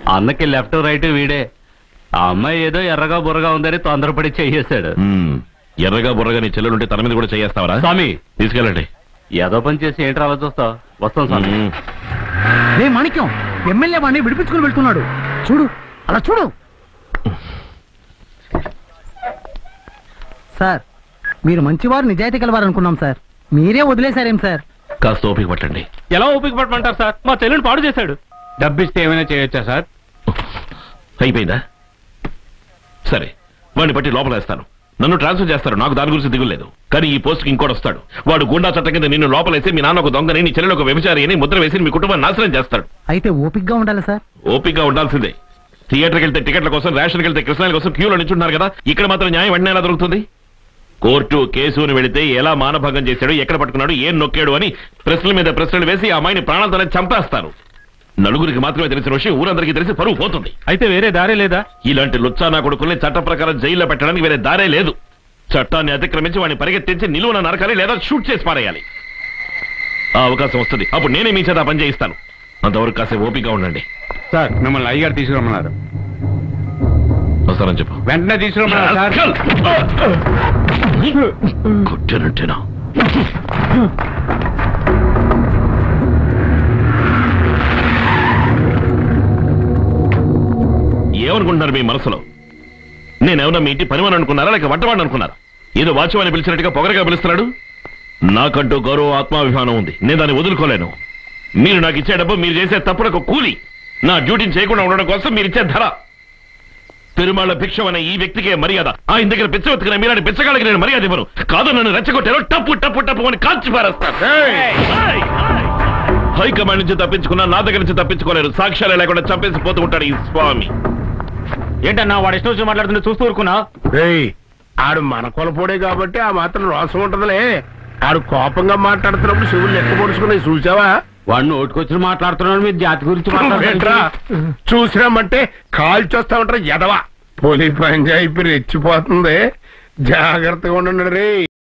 అన్నకి left right వీడే ఆ అమ్మాయి ఏదో ఎర్రగా బుర్రగా ఉందని తొందరపడి చెయ్యేశాడు మ్మ్. ఎర్రగా బుర్రగా నీ చెల్లెలుంటే తన మీద కూడా చేస్తావరా స్వామి తీసుకెళ్ళండి ఏదో పని చేసి ఏంటి అలా చూస్తావు వస్తాం స్వామి మ్మ్. రే మాణిక్యం ఎమ్మెల్యే వాడిని విడిపించుకుని వెళ్తున్నాడు చూడు అలా చూడు సార్ మీరు మంచివారు నిజాయితీ గలవారు అనుకున్నాం సార్ మీరే వదిలేశారేం సార్ కాస్త ఓపిక పట్టండి ఎలా ఓపిక పట్టమంటారు సార్ మా చెల్లెని పాడు చేశాడు డబ్బిస్తే ఏమైనా చేయొచ్చా సార్ అయిపోయిందా సరే వాడిని బట్టి లోపల వేస్తాను నన్ను ట్రాన్స్ఫర్ చేస్తారు నాకు దాని గురించి దిగులేదు కానీ ఈ పోస్ట్కి ఇంకోటి వస్తాడు వాడు గుండా చట్టం కింద నిన్ను లోపలేసి మీ నాన్న ఒక దొంగని నీ చెల్లెలు ఒక వ్యభిచారి అని ముద్ర వేసి మీ కుటుంబాన్ని నాశనం చేస్తాడు అయితే ఓపిక్గా ఉండాలి సార్ ఓపికగా ఉండాల్సిందే థియేటర్కి వెళ్తే టికెట్ల కోసం రేషన్కి వెళ్తే కృష్ణాల కోసం క్యూలో నించుంటున్నారు కదా ఇక్కడ మాత్రం న్యాయం వెంటనే ఎలా దొరుకుతుంది కోర్టు కేసు అని వెళితే ఎలా మానభంగం చేశాడు ఎక్కడ పట్టుకున్నాడు ఏం నొక్కాడు అని ప్రశ్నల మీద ప్రశ్నలు వేసి ఆ అమ్మాయిని ప్రాణాలతోనే చంపేస్తారు నలుగురికి మాత్రమే తెలిసిన విషయం ఊరందరికీ తెలిసి పరువు పోతుంది అయితే వేరే దారే లేదా ఇలాంటి లుచ్చానా కొడుకుల్ని చట్ట ప్రకారం జైల్లో పెట్టడానికి వేరే దారే లేదు చట్టాన్ని అతిక్రమించి వాడిని పరిగెత్తించి నిలువున నరకాలి లేదా షూట్ చేసి పారేయాలి ఆ అవకాశం వస్తుంది అప్పుడు నేనే మీ చేత ఆ పని చేయిస్తాను అంతవరకు కాసేపు ఓపికగా ఉండండి సార్ మిమ్మల్ని అయ్యగారు తీసుకురమ్మన్నారు వస్తానని చెప్పు వెంటనే తీసుకురమ్మన్నారు సార్ రాస్కల్! కొట్టానంటేనా ఏమనుకుంటున్నారు మీ మనసులో నేనేమన్నా మీ ఇంటి పనివాడు అనుకున్నారా లేక వంటవాడు అనుకున్నారా ఏదో వాచ్యమని పిలిచినట్టుగా పొగరగా పిలుస్తున్నాడు నాకంటూ గౌరవ ఆత్మాభిమానం ఉంది నేను దాన్ని వదులుకోలేను మీరు నాకు ఇచ్చే డబ్బు మీరు చేసే తప్పులకు కూలి నా డ్యూటీని చేయకుండా ఉండడం కోసం మీరు ఇచ్చే ధర పెరుమాళ్ళ భిక్షం అనే ఈ వ్యక్తికే మర్యాద ఆయన దగ్గర పిచ్చ వెతుకునే మీలాంటి పిచ్చగాళ్ళకి నేను మర్యాద ఇవ్వను కాదు నన్ను రెచ్చగొట్టారో టప్పు టప్పు టప్పు అని కాల్చి పారేస్తాను ఏయ్! హైకమాండ్ నుంచి తప్పించుకున్నా నా దగ్గర నుంచి తప్పించుకోలేరు సాక్ష్యాలే లేకుండా చంపేసి పోతూ ఉంటాడు ఈ స్వామి ఏంటన్నా వాడు ఇష్టం వచ్చి మాట్లాడుతుంటే చూస్తూ ఊరుకున్నా ఏయ్, ఆడు మన కొలపోడే కాబట్టి ఆ మాత్రం రోసం ఉంటదిలే ఆడు కోపంగా మాట్లాడుతున్నప్పుడు శివుడు లెక్క పొడుచుకుని చూసావా వాడిని ఓటుకొచ్చి మాట్లాడుతున్నాడు మీరు జాతి గురించి ఏంట్రా? చూసినామంటే కాల్ చేస్తా ఉంటారు ఎదవా పోలీస్ పంచాయతీ రెచ్చిపోతుంది జాగ్రత్తగా ఉండండి రే